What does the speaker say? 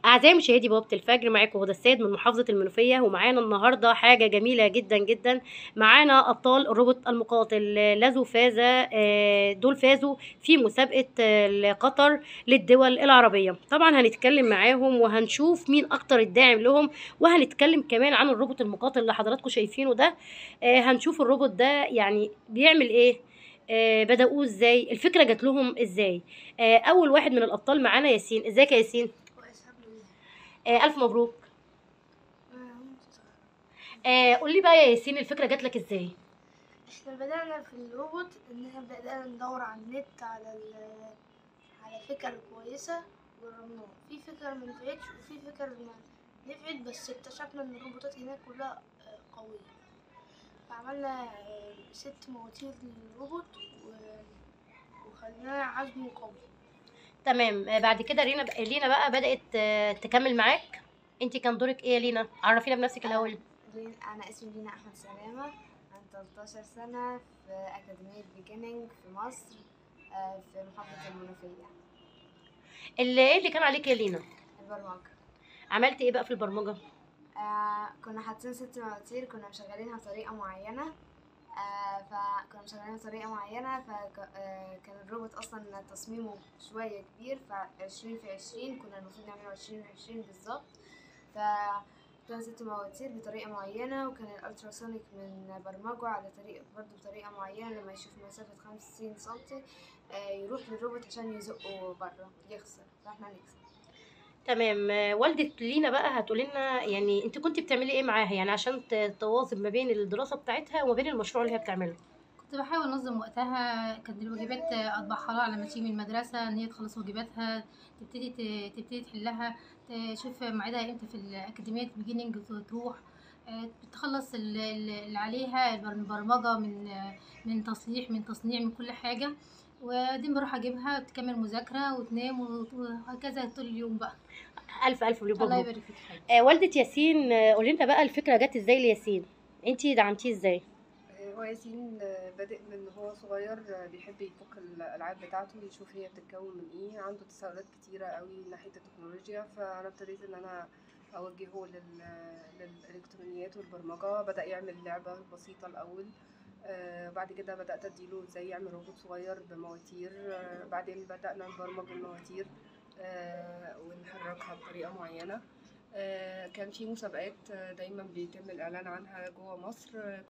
أعزائي مشاهدي بوابة الفجر معاكم هدى السيد من محافظة المنوفية ومعانا النهاردة حاجة جميلة جدا جدا معانا أبطال الروبوت المقاتل لازو فاز آه، دول فازوا في مسابقة آه، قطر للدول العربية طبعا هنتكلم معاهم وهنشوف مين أكتر الداعم لهم وهنتكلم كمان عن الروبوت المقاتل اللي حضراتكم شايفينه ده آه، هنشوف الروبوت ده يعني بيعمل إيه آه، بدأوه ازاي الفكرة جات لهم ازاي آه، أول واحد من الأبطال معانا ياسين ازيك يا ياسين كويس الحمد لله آه، ألف مبروك آه، آه قول لي بقى يا ياسين الفكره جات لك ازاي احنا بدأنا في الروبوت ان احنا بدأنا ندور على النت على ال على فكر كويسة جربناها في فكر ما نفعتش وفي فكر ما نفعت بس اكتشفنا ان الروبوتات هناك كلها آه، قوية فعملنا آه، ست مواتير للروبوت و- وخليناه عزمه قوي تمام آه بعد كده لينا بقى لينا بقى بدات آه تكمل معاك انت كان دورك ايه يا لينا عرفينا بنفسك الاول لين- أنا اسمي لينا أحمد سلامة عندي 13 سنة في أكاديمية بيجيننج في مصر آه، في محافظة المنوفية اللي ايه اللي كان عليك يا لينا البرمجة عملت ايه بقى في البرمجه آه، كنا حاطين ست مواتير كنا مشغلينها بطريقة معينة آه، فكنا مشغلينها بطريقة معينة فكان الروبوت أصلا تصميمه شوية كبير فعشرين في عشرين كنا المفروض نعمله عشرين في عشرين بالظبط ف كان ست مواتير بطريقة معينة وكان الألتراسونيك من برمجه على طريقة برضه بطريقة معينة لما يشوف مسافة خمسين سنتي آه، يروح للروبوت عشان يزقه برا يخسر فاحنا نكسب تمام آه والده لينا بقى هتقولي لنا يعني انت كنت بتعملي ايه معاها يعني عشان ت- تواظب ما بين الدراسه بتاعتها وما بين المشروع اللي هي بتعمله كنت بحاول انظم وقتها كانت الواجبات اطبعها لها لما تيجي من المدرسه ان هي تخلص واجباتها تبتدي ت- تبتدي تحلها تشوف ميعادها امتى في الاكاديميه بيجيننج تروح آه، تخلص ال- ال- اللي عليها البر- البرمجه من آه، من تصليح من تصنيع من كل حاجه وبعدين بروح اجيبها تكمل مذاكره وتنام وهكذا طول اليوم بقى الف الف الله مبروك يبارك فيك يا حبيبي آه والده ياسين آه قولي لنا بقى الفكره جت ازاي لياسين انت دعمتيه ازاي هو ياسين بادئ من هو صغير بيحب يفك الألعاب بتاعته يشوف هي بتتكون من ايه عنده تساؤلات كتيرة قوي من ناحية التكنولوجيا فأنا ابتديت إن أنا أوجهه لل... للإلكترونيات والبرمجة بدأ يعمل لعبة بسيطة الأول آه، بعد كده بدأت أديله ازاي يعمل روبوت صغير بمواتير آه، بعدين بدأنا نبرمج المواتير آه، ونحركها بطريقة معينة آه، كان في مسابقات آه، دايما بيتم الإعلان عنها جوه مصر